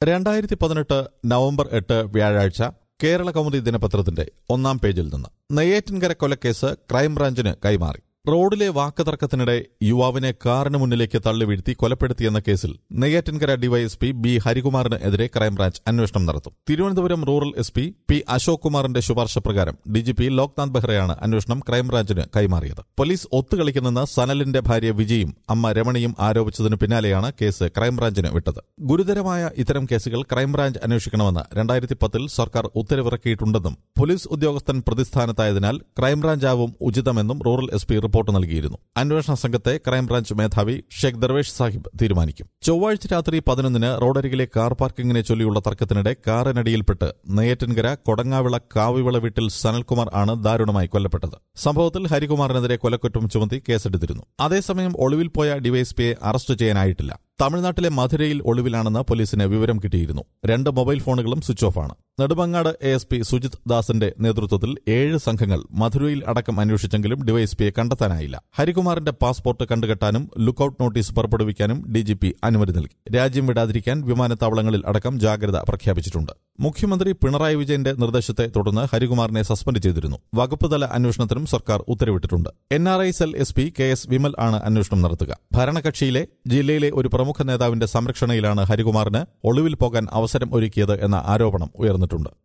രണ്ടായിരത്തി പതിനെട്ട് നവംബർ എട്ട് വ്യാഴാഴ്ച കേരള കൗമുദി ദിനപത്രത്തിന്റെ ഒന്നാം പേജിൽ നിന്ന് നെയ്യാറ്റിൻകര കൊലക്കേസ് ക്രൈംബ്രാഞ്ചിന് കൈമാറി റോഡിലെ വാക്കുതർക്കത്തിനിടെ യുവാവിനെ കാറിന് മുന്നിലേക്ക് തള്ളി വീഴ്ത്തി കൊലപ്പെടുത്തിയെന്ന കേസിൽ നെയ്യാറ്റിൻകര ഡിവൈഎസ്പി ബി ഹരികുമാറിന് എതിരെ ക്രൈംബ്രാഞ്ച് അന്വേഷണം നടത്തും Thiruvananthapuram rural S P P Ashok കുമാറിന്റെ ശുപാർശ പ്രകാരം ഡിജിപി ലോക്നാഥ് ബെഹ്റയാണ് അന്വേഷണം ക്രൈംബ്രാഞ്ചിന് കൈമാറിയത് പോലീസ് ഒത്തുകളിക്കുന്നെന്ന് സനലിന്റെ ഭാര്യ വിജയും അമ്മ രമണിയും ആരോപിച്ചതിനു പിന്നാലെയാണ് കേസ് ക്രൈംബ്രാഞ്ചിന് വിട്ടത് ഗുരുതരമായ ഇത്തരം കേസുകൾ ക്രൈംബ്രാഞ്ച് അന്വേഷിക്കണമെന്ന് രണ്ടായിരത്തി പത്തിൽ സർക്കാർ ഉത്തരവിറക്കിയിട്ടുണ്ടെന്നും പോലീസ് ഉദ്യോഗസ്ഥൻ പ്രതിസ്ഥാനത്തായതിനാൽ ക്രൈംബ്രാഞ്ചാവും ഉചിതമെന്നും റൂറൽ എസ് പി റിപ്പോർട്ട് നൽകിയിരുന്നു അന്വേഷണ സംഘത്തെ ക്രൈംബ്രാഞ്ച് മേധാവി ഷെയ്ഖ് ദർവേഷ് സാഹിബ് തീരുമാനിക്കും ചൊവ്വാഴ്ച രാത്രി പതിനൊന്നിന് റോഡരികിലെ കാർ പാർക്കിങ്ങിനെ ചൊല്ലിയുള്ള തർക്കത്തിനിടെ കാറിനടിയിൽപ്പെട്ട് നെയ്യാറ്റിൻകര കൊടങ്ങാവിള കാവിവിള വീട്ടിൽ സനൽകുമാർ ആണ് ദാരുണമായി കൊല്ലപ്പെട്ടത് സംഭവത്തിൽ ഹരികുമാറിനെതിരെ കൊലക്കുറ്റം ചുമത്തി കേസെടുത്തിരുന്നു അതേസമയം ഒളിവിൽ പോയ ഡിവൈഎസ്പിയെ അറസ്റ്റ് ചെയ്യാനായിട്ടില്ല തമിഴ്നാട്ടിലെ മധുരയിൽ ഒളിവിലാണെന്ന് പോലീസിന് വിവരം കിട്ടിയിരുന്നു രണ്ട് മൊബൈൽ ഫോണുകളും സ്വിച്ച് ഓഫാണ് Nedumangad A S P Sujith ദാസിന്റെ നേതൃത്വത്തിൽ ഏഴ് സംഘങ്ങൾ മധുരയിൽ അടക്കം അന്വേഷിച്ചെങ്കിലും ഡിവൈഎസ്പിയെ കണ്ടെത്താനായില്ല ഹരികുമാറിന്റെ പാസ്പോർട്ട് കണ്ടുകെട്ടാനും ലുക്കൌട്ട് നോട്ടീസ് പുറപ്പെടുവിക്കാനും ഡിജിപി അനുമതി നൽകി രാജ്യം വിടാതിരിക്കാൻ വിമാനത്താവളങ്ങളിൽ അടക്കം ജാഗ്രത പ്രഖ്യാപിച്ചിട്ടുണ്ട് മുഖ്യമന്ത്രി പിണറായി വിജയന്റെ നിർദ്ദേശത്തെ തുടർന്ന് ഹരികുമാറിനെ സസ്പെൻഡ് ചെയ്തിരുന്നു വകുപ്പ് തല അന്വേഷണത്തിനും സർക്കാർ ഉത്തരവിട്ടിട്ടുണ്ട് N R I cell S P K S Vimal ആണ് അന്വേഷണം നടത്തുക ഭരണകക്ഷിയിലെ ജില്ലയിലെ ഒരു പ്രമുഖ നേതാവിന്റെ സംരക്ഷണയിലാണ് ഹരികുമാറിന് ഒളിവിൽ പോകാൻ അവസരം ഒരുക്കിയത് എന്ന ആരോപണം ഉയർന്നിട്ടുണ്ട്